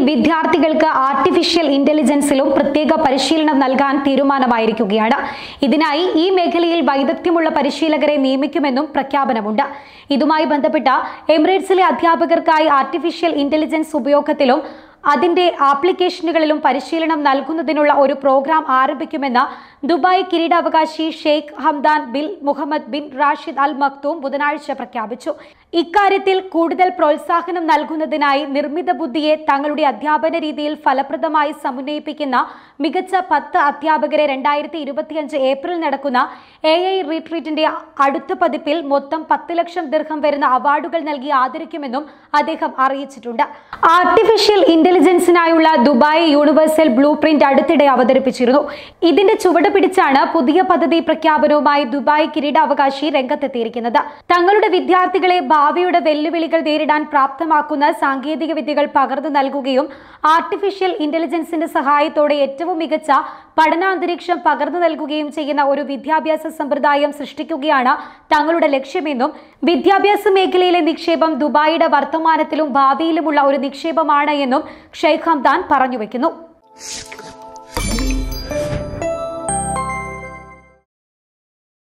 വിദ്യാർത്ഥികൾക്ക് ആർട്ടിഫിഷ്യൽ ഇന്റലിജൻസിലും പ്രത്യേക പരിശീലനം നൽകാൻ തീരുമാനമായിരിക്കുകയാണ് ഇതിനായി ഈ മേഖലയിൽ വൈദഗ്ധ്യമുള്ള പരിശീലകരെ നിയമിക്കുമെന്നും പ്രഖ്യാപനമുണ്ട് ഇതുമായി ബന്ധപ്പെട്ട എമിറേറ്റ്സിലെ അധ്യാപകർക്കായി ആർട്ടിഫിഷ്യൽ ഇന്റലിജൻസ് ഉപയോഗത്തിലും അതിന്റെ ആപ്ലിക്കേഷനുകളിലും പരിശീലനം നൽകുന്നതിനുള്ള ഒരു പ്രോഗ്രാം ആരംഭിക്കുമെന്ന് ദുബായ് കിരീടാവകാശി Sheikh Hamdan bin Mohammed bin Rashid Al Maktoum ബുധനാഴ്ച പ്രഖ്യാപിച്ചു ഇക്കാര്യത്തിൽ കൂടുതൽ പ്രോത്സാഹനം നൽകുന്നതിനായി നിർമ്മിത ബുദ്ധിയെ തങ്ങളുടെ അധ്യാപന രീതിയിൽ ഫലപ്രദമായി സമന്വയിപ്പിക്കുന്ന മികച്ച പത്ത് അധ്യാപകരെ രണ്ടായിരത്തി ഇരുപത്തിയഞ്ച് ഏപ്രിൽ നടക്കുന്ന എ ഐ റീട്രീറ്റിന്റെ അടുത്ത പതിപ്പിൽ മൊത്തം പത്ത് ലക്ഷം ദീർഘം വരുന്ന അവാർഡുകൾ നൽകി ആദരിക്കുമെന്നും അദ്ദേഹം അറിയിച്ചിട്ടുണ്ട് ആർട്ടിഫിഷ്യൽ ഇന്റലിജൻസിനായുള്ള ദുബായ് യൂണിവേഴ്സൽ ബ്ലൂ പ്രിന്റ് അടുത്തിടെ അവതരിപ്പിച്ചിരുന്നു ഇതിന്റെ ചുവട് പിടിച്ചാണ് പുതിയ പദ്ധതി പ്രഖ്യാപനവുമായി ദുബായ് കിരീടാവകാശി രംഗത്തെത്തിയിരിക്കുന്നത് തങ്ങളുടെ വിദ്യാർത്ഥികളെ ഭാവിയുടെ വെല്ലുവിളികൾ നേരിടാൻ പ്രാപ്തമാക്കുന്ന സാങ്കേതിക വിദ്യകൾ പകർന്നു നൽകുകയും ആർട്ടിഫിഷ്യൽ ഇന്റലിജൻസിന്റെ സഹായത്തോടെ ഏറ്റവും മികച്ച പഠനാന്തരീക്ഷം പകർന്നു നൽകുകയും ചെയ്യുന്ന ഒരു വിദ്യാഭ്യാസ സമ്പ്രദായം സൃഷ്ടിക്കുകയാണ് തങ്ങളുടെ ലക്ഷ്യമെന്നും വിദ്യാഭ്യാസ മേഖലയിലെ നിക്ഷേപം ദുബായിയുടെ വർത്തമാനത്തിലും ഭാവിയിലുമുള്ള ഒരു നിക്ഷേപമാണ് എന്നും ഷെയ്ഖ് ഹംദാൻ പറഞ്ഞു വെക്കുന്നു